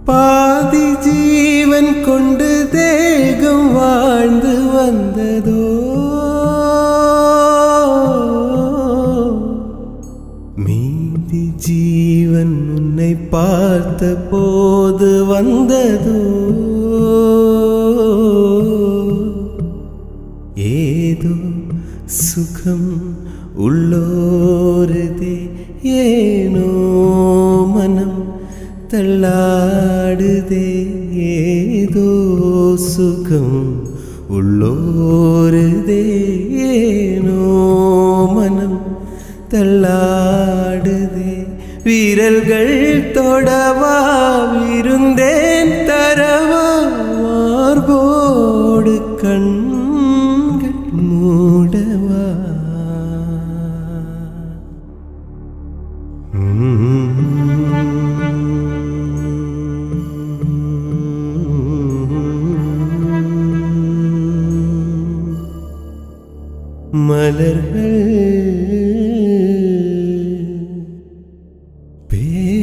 பாதி ஜீவன் கொண்டு தேகம் வாழ்ந்து வந்ததோ மீதி ஜீவன் உன்னை பார்த்த போது வந்ததோ ஏதோ சுகம் உள்ளோருதே ஏனோ மனம் தள்ளாடுதே ஏதோ சுகம் உள்ளோருதே ஏனோ மனம் தள்ளாடுதே வீரல்கள் தொடவா விருந்தேன் தரவா மார்போடு கண்கள் மூடவா மலர்கள் பேசும்